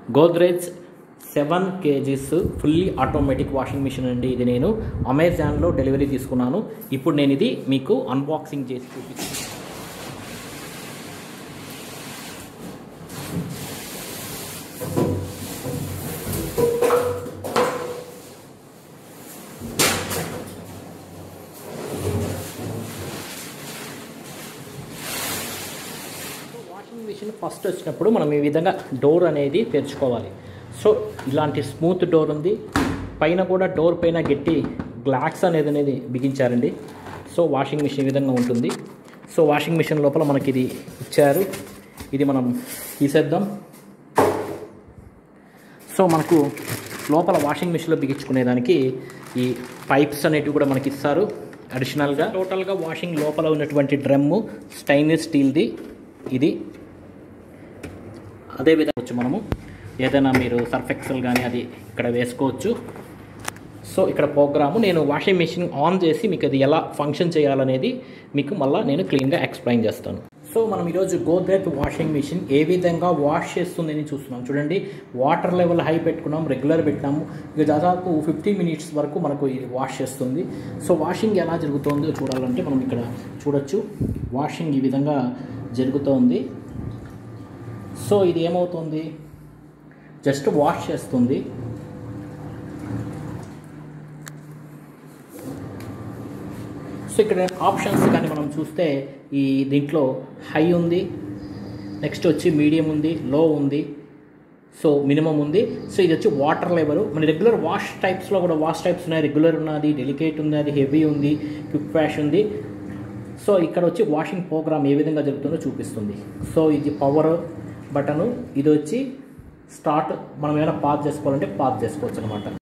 Godrej seven KGs fully automatic washing machine అండి ఇది నేను అమెజాన్లో డెలివరీ తీసుకున్నాను ఇప్పుడు నేను ఇది మీకు అన్బాక్సింగ్ చేసి చూపిస్తాను వాషింగ్ మిషన్ ఫస్ట్ వచ్చినప్పుడు మనం ఈ విధంగా డోర్ అనేది తెరుచుకోవాలి సో ఇలాంటి స్మూత్ డోర్ ఉంది పైన కూడా డోర్ పైన గట్టి గ్లాక్స్ అనేది అనేది బిగించారండి సో వాషింగ్ మిషన్ ఈ విధంగా ఉంటుంది సో వాషింగ్ మిషన్ లోపల మనకి ఇది ఇచ్చారు ఇది మనం తీసేద్దాం సో మనకు లోపల వాషింగ్ మిషన్లో బిగించుకునేదానికి ఈ పైప్స్ అనేటివి కూడా మనకి ఇస్తారు అడిషనల్గా టోటల్గా వాషింగ్ లోపల ఉన్నటువంటి డ్రమ్ము స్టైన్లెస్ స్టీల్ది ఇది అదే విధంగా వచ్చు మనము ఏదైనా మీరు సర్ఫ్ ఎక్సెల్ కానీ అది ఇక్కడ వేసుకోవచ్చు సో ఇక్కడ ప్రోగ్రాము నేను వాషింగ్ మెషిన్ ఆన్ చేసి మీకు అది ఎలా ఫంక్షన్ చేయాలనేది మీకు మళ్ళీ నేను క్లీన్గా ఎక్స్ప్లెయిన్ చేస్తాను సో మనం ఈరోజు గోద్రేజ్ వాషింగ్ మిషన్ ఏ విధంగా వాష్ చేస్తుందని చూస్తున్నాం చూడండి వాటర్ లెవెల్ హై పెట్టుకున్నాం రెగ్యులర్ పెట్టినాము ఇక దాదాపు ఫిఫ్టీ మినిట్స్ వరకు మనకు ఇది వాష్ చేస్తుంది సో వాషింగ్ ఎలా జరుగుతుందో చూడాలంటే మనం ఇక్కడ చూడొచ్చు వాషింగ్ ఈ విధంగా జరుగుతోంది సో ఇది ఏమవుతుంది జస్ట్ వాష్ చేస్తుంది సో ఇక్కడ ఆప్షన్స్ కానీ మనం చూస్తే ఈ దీంట్లో హై ఉంది నెక్స్ట్ వచ్చి మీడియం ఉంది లో ఉంది సో మినిమం ఉంది సో ఇది వచ్చి వాటర్ లెవెల్ మన రెగ్యులర్ వాష్ టైప్స్లో కూడా వాష్ టైప్స్ ఉన్నాయి రెగ్యులర్ ఉన్నది డెలికేట్ ఉంది అది హెవీ ఉంది క్విక్ వాష్ ఉంది సో ఇక్కడ వచ్చి వాషింగ్ ప్రోగ్రామ్ ఏ విధంగా జరుగుతుందో చూపిస్తుంది సో ఇది పవర్ బటను ఇది వచ్చి స్టార్ట్ మనం ఏమైనా పాజ్ చేసుకోవాలంటే పాజ్ చేసుకోవచ్చు అనమాట